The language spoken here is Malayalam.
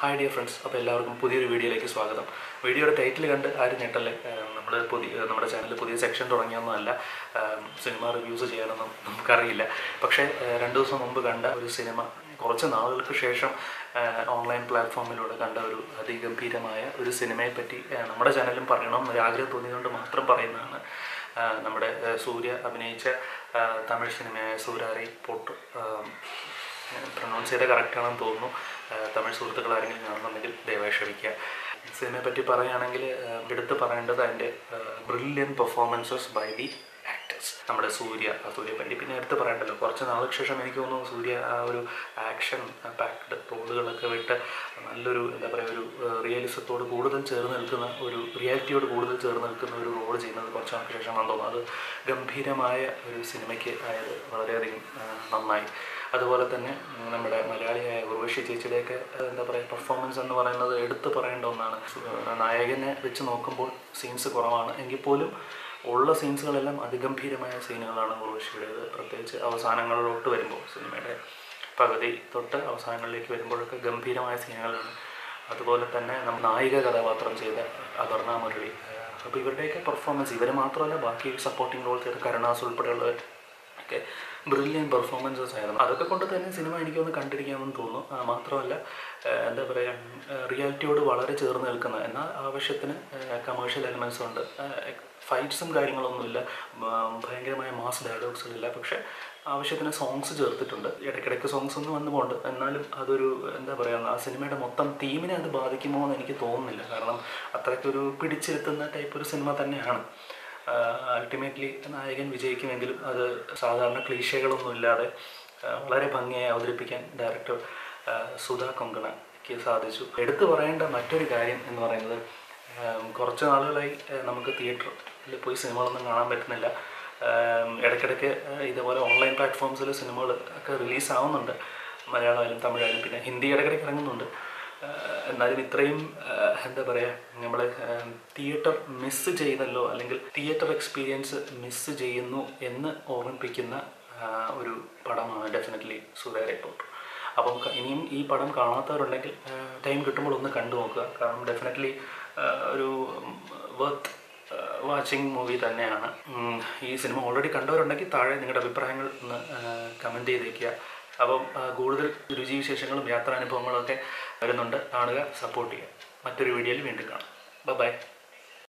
ഹായ് ഡിയർ ഫ്രണ്ട്സ് അപ്പോൾ എല്ലാവർക്കും പുതിയൊരു വീഡിയോയിലേക്ക് സ്വാഗതം വീഡിയോയുടെ ടൈറ്റിൽ കണ്ട് ആരും ഞെട്ടല്ലേ നമ്മൾ പുതിയ നമ്മുടെ ചാനലിൽ പുതിയ സെക്ഷൻ തുടങ്ങിയൊന്നുമല്ല സിനിമ റിവ്യൂസ് ചെയ്യാനൊന്നും നമുക്കറിയില്ല പക്ഷേ ഏഹ്, രണ്ട് ദിവസം മുമ്പ് കണ്ട ഒരു സിനിമ കുറച്ച് നാളുകൾക്ക് ശേഷം ഓൺലൈൻ പ്ലാറ്റ്ഫോമിലൂടെ കണ്ട ഒരു അതിഗംഭീരമായ ഒരു സിനിമയെ പറ്റി ഏഹ്, നമ്മുടെ ചാനലിലും പറയണം എന്നൊരു ആഗ്രഹം തോന്നിയതുകൊണ്ട് മാത്രം പറയുന്നതാണ് ഏഹ്, നമ്മുടെ ഏഹ്, സൂര്യ അഭിനയിച്ച ഏഹ്, തമിഴ് സിനിമയായ സൂരാരി പൊട്ട് പ്രൊണൗൺസ് ചെയ്ത കറക്റ്റ് ആണെന്ന് തോന്നുന്നു ആ, തമിഴ് സുഹൃത്തുക്കൾ ആരെങ്കിലും കാണുന്നുണ്ടെങ്കിൽ ദയവായി ക്ഷമിക്കുക സിനിമയെ പറ്റി പറയുകയാണെങ്കിൽ ആ, എടുത്ത് പറയേണ്ടത് അതിൻ്റെ brilliant performances by the actors നമ്മുടെ സൂര്യ ആ സൂര്യയെ പറ്റി പിന്നെ എടുത്ത് പറയണ്ടല്ലോ കുറച്ച് നാൾക്ക് ശേഷം എനിക്ക് തോന്നുന്നു സൂര്യ ആ ഒരു ആക്ഷൻ പാക്ഡ് റോളുകളൊക്കെ വിട്ട് നല്ലൊരു എന്താ പറയുക ഒരു റിയലിസത്തോട് കൂടുതൽ ചേർന്ന് നിൽക്കുന്ന ഒരു റിയാലിറ്റിയോട് കൂടുതൽ ചേർന്ന് നിൽക്കുന്ന ഒരു റോൾ ചെയ്യുന്നത് കുറച്ച് നാൾക്ക് ശേഷമാണെന്ന് തോന്നുന്നു അത് ഗംഭീരമായ ഒരു സിനിമയ്ക്ക് ആയത് വളരെയധികം ആ, നന്നായി അതുപോലെ തന്നെ ഉം, നമ്മുടെ മലയാളിയായ ഉർവശി ചേച്ചിയുടെയൊക്കെ ആ, എന്താ പറയുക പെർഫോമൻസ് എന്ന് പറയുന്നത് എടുത്തു പറയേണ്ട ഒന്നാണ് ആ, നായകനെ വെച്ച് നോക്കുമ്പോൾ സീൻസ് കുറവാണ് എങ്കിൽ പോലും ഉള്ള സീൻസുകളെല്ലാം അതിഗംഭീരമായ സീനുകളാണ് ഉർവശിയുടേത് പ്രത്യേകിച്ച് അവസാനങ്ങളിലോട്ട് വരുമ്പോൾ സിനിമയുടെ പകുതി തൊട്ട് അവസാനങ്ങളിലേക്ക് വരുമ്പോഴൊക്കെ ഗംഭീരമായ സീനുകളാണ് അതുപോലെ തന്നെ നമ്മൾ നായിക കഥാപാത്രം ചെയ്ത അപർണ മുരളി അപ്പോൾ ഇവരുടെയൊക്കെ പെർഫോമൻസ് ഇവർ മാത്രമല്ല ബാക്കി സപ്പോർട്ടിംഗ് റോൾ ചെയ്ത കരുണാസ് ഉൾപ്പെടെയുള്ളവർ ഒക്കെ ബ്രില്യൻ പെർഫോമൻസസ് ആയിരുന്നു അതൊക്കെ കൊണ്ട് തന്നെ സിനിമ എനിക്കൊന്ന് കണ്ടിരിക്കാമെന്ന് തോന്നുന്നു ആ, മാത്രമല്ല ആ, എന്താ പറയുക റിയാലിറ്റിയോട് വളരെ ചേർന്ന് നിൽക്കുന്ന എന്നാൽ ആവശ്യത്തിന് കമേഴ്ഷ്യൽ എലമെൻസ് ഉണ്ട് ഫൈറ്റ്സും കാര്യങ്ങളൊന്നുമില്ല ആ, ഭയങ്കരമായ മാസ് ഡയലോഗ്സുകളില്ല പക്ഷേ ആവശ്യത്തിന് സോങ്സ് ചേർത്തിട്ടുണ്ട് ഇടയ്ക്കിടയ്ക്ക് സോങ്സ് ഒന്നും വന്നു പോകുന്നുണ്ട് എന്നാലും അതൊരു എന്താ പറയുക ആ സിനിമയുടെ മൊത്തം തീമിനെ അത് ബാധിക്കുമോ എന്ന് എനിക്ക് തോന്നുന്നില്ല കാരണം അത്രയ്ക്കൊരു പിടിച്ചിരുത്തുന്ന ടൈപ്പ് ഒരു സിനിമ തന്നെയാണ് അൾട്ടിമേറ്റ്ലി നായകൻ വിജയിക്കുമെങ്കിലും അത് സാധാരണ ക്ലീശകളൊന്നും ഇല്ലാതെ ആ, വളരെ ഭംഗിയായി അവതരിപ്പിക്കാൻ ഡയറക്ടർ സുധാ കൊങ്കണയ്ക്ക് സാധിച്ചു എടുത്തു പറയേണ്ട മറ്റൊരു കാര്യം എന്ന് പറയുന്നത് ആ, കുറച്ച് നാളുകളായി ആ, നമുക്ക് തിയേറ്ററിൽ പോയി സിനിമകളൊന്നും കാണാൻ പറ്റുന്നില്ല ആ, ഇടയ്ക്കിടയ്ക്ക് ആ, ഇതുപോലെ ഓൺലൈൻ പ്ലാറ്റ്ഫോംസിൽ സിനിമകൾ ഒക്കെ റിലീസ് ആവുന്നുണ്ട് മലയാളമായാലും തമിഴായാലും പിന്നെ ഹിന്ദി ഇടയ്ക്കിടയ്ക്ക് ഇറങ്ങുന്നുണ്ട് ആഹ് എന്നാലും ഇത്രയും ആഹ് എന്താ പറയുക നമ്മൾ തിയേറ്റർ മിസ്സ് ചെയ്തല്ലോ അല്ലെങ്കിൽ തിയേറ്റർ എക്സ്പീരിയൻസ് മിസ്സ് ചെയ്യുന്നു എന്ന് ഓർമ്മിപ്പിക്കുന്ന ആഹ് ഒരു പടമാണ് ഡെഫിനറ്റ്ലി സൂര്യ റിപ്പോർട്ട് അപ്പം ക- ഇനിയും ഈ പടം കാണാത്തവരുണ്ടെങ്കിൽ ടൈം കിട്ടുമ്പോൾ ഒന്ന് കണ്ടു നോക്കുക കാരണം ഡെഫിനറ്റ്ലി ഒരു വർത്ത് വാച്ചിങ് മൂവി തന്നെയാണ് ഉം, ഈ സിനിമ ഓൾറെഡി കണ്ടവരുണ്ടെങ്കിൽ താഴെ നിങ്ങളുടെ അഭിപ്രായങ്ങൾ ഒന്ന് കമൻറ്റ് ചെയ്തേക്കുക അപ്പം ആ, കൂടുതൽ രുചിവിശേഷങ്ങളും യാത്രാനുഭവങ്ങളും ഒക്കെ വരുന്നുണ്ട് കാണുക സപ്പോർട്ട് ചെയ്യുക മറ്റൊരു വീഡിയോയിൽ വീണ്ടും കാണാം ബൈ